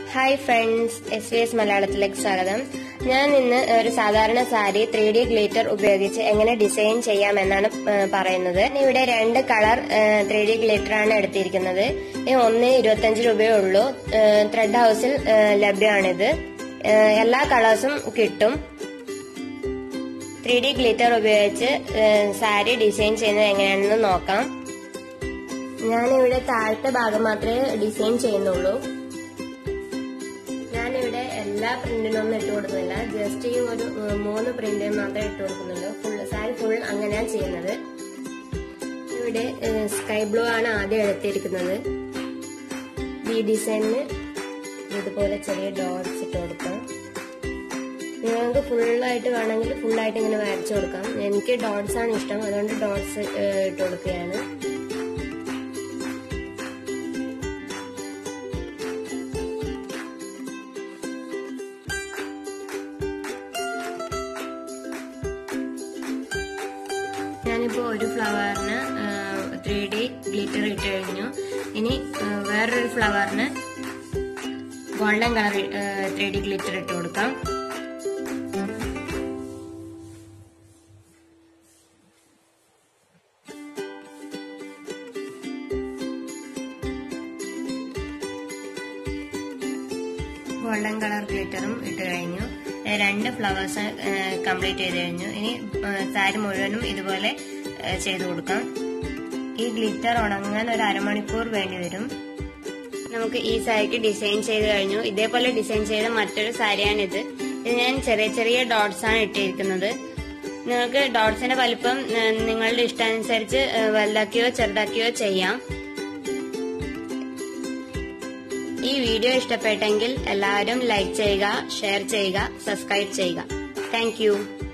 hi friends S V S മലയാളത്തിലേക്ക് സ്വാഗതം ഞാൻ ഇന്ന് ഒരു സാധാരണ സാരി ത്രീ ഡി ഗ്ലിറ്റർ ഉപയോഗിച്ച് എങ്ങനെ ഡിസൈൻ ചെയ്യാമെന്നാണ് ഏഹ്, പറയുന്നത് ഞാൻ ഇവിടെ രണ്ട് കളർ ത്രീ ഡി ഗ്ലിറ്റർ ആണ് എടുത്തിരിക്കുന്നത് ഈ ഒന്ന് ഇരുപത്തഞ്ച് രൂപയേ ഉള്ളൂ ത്രെഡ് ഹൗസിൽ ഏഹ്, ലഭ്യമാണിത് ഏഹ്, എല്ലാ കളേഴ്സും കിട്ടും ത്രീ ഡി ഗ്ലിറ്റർ ഉപയോഗിച്ച് ഏഹ്, സാരി ഡിസൈൻ ചെയ്യുന്നത് എങ്ങനെയാണെന്ന് നോക്കാം ഞാനിവിടെ താഴത്തെ ഭാഗം മാത്രമേ ഡിസൈൻ ചെയ്യുന്നുള്ളൂ ഞാനിവിടെ എല്ലാ പ്രിന്റിനൊന്നും ഇട്ട് കൊടുക്കുന്നില്ല ജസ്റ്റ് ഈ ഒരു ഏഹ്, മൂന്ന് പ്രിന്റ് മാത്രമേ ഇട്ട് കൊടുക്കുന്നുള്ളൂ ഫുൾ സാരി ഫുൾ അങ്ങനെയാണ് ചെയ്യുന്നത് ഇവിടെ സ്കൈ ബ്ലൂ ആണ് ആദ്യം എടുത്തിരിക്കുന്നത് ഈ ഡിസൈനിന് ഇതുപോലെ ചെറിയ ഡോട്ട്സ് ഇട്ട് കൊടുക്കാം നിങ്ങൾക്ക് ഫുള്ളായിട്ട് വേണമെങ്കിൽ ഫുള്ളായിട്ട് ഇങ്ങനെ വരച്ചു കൊടുക്കാം എനിക്ക് ഡോട്ട്സ് ആണ് ഇഷ്ടം അതുകൊണ്ട് ഡോട്ട്സ് ഇട്ട് കൊടുക്കുകയാണ് ഞാനിപ്പോൾ ഒരു ഫ്ലവറിന് ത്രീ ഡി ഗ്ലിറ്റർ ഇട്ട് കഴിഞ്ഞു ഇനി ആ, വേറൊരു ഫ്ലവറിന് golden colour three D glitter ഇട്ട് കൊടുക്കാം ഗോൾഡൻ കളർ ഗ്ലിറ്ററും ഇട്ട് കഴിഞ്ഞു ഏ, രണ്ട് ഫ്ലവേഴ്സ് കംപ്ലീറ്റ് ചെയ്ത് കഴിഞ്ഞു ഇനി സാരി മുഴുവനും ഇതുപോലെ ഏ, ചെയ്തു കൊടുക്കാം ഈ ഗ്ലിറ്റർ ഉണങ്ങാൻ ഒരു അരമണിക്കൂർ വേണ്ടി വരും നമുക്ക് ഈ സാരിക്ക് ഡിസൈൻ ചെയ്ത് കഴിഞ്ഞു ഇതേപോലെ ഡിസൈൻ ചെയ്ത മറ്റൊരു സാരിയാണിത് ഇത് ഞാൻ ചെറിയ ചെറിയ ഡോട്ട്സ് ആണ് ഇട്ടിരിക്കുന്നത് നിങ്ങൾക്ക് ഡോട്ട്സിന്റെ വലിപ്പം ഏ, നിങ്ങളുടെ ഇഷ്ടാനുസരിച്ച് ഏ, വലുതാക്കിയോ ചെറുതാക്കിയോ ചെയ്യാം ഈ വീഡിയോ ഇഷ്ടപ്പെട്ടെങ്കിൽ എല്ലാവരും ലൈക്ക് ചെയ്യുക ഷെയർ ചെയ്യുക സബ്സ്ക്രൈബ് ചെയ്യുക താങ്ക്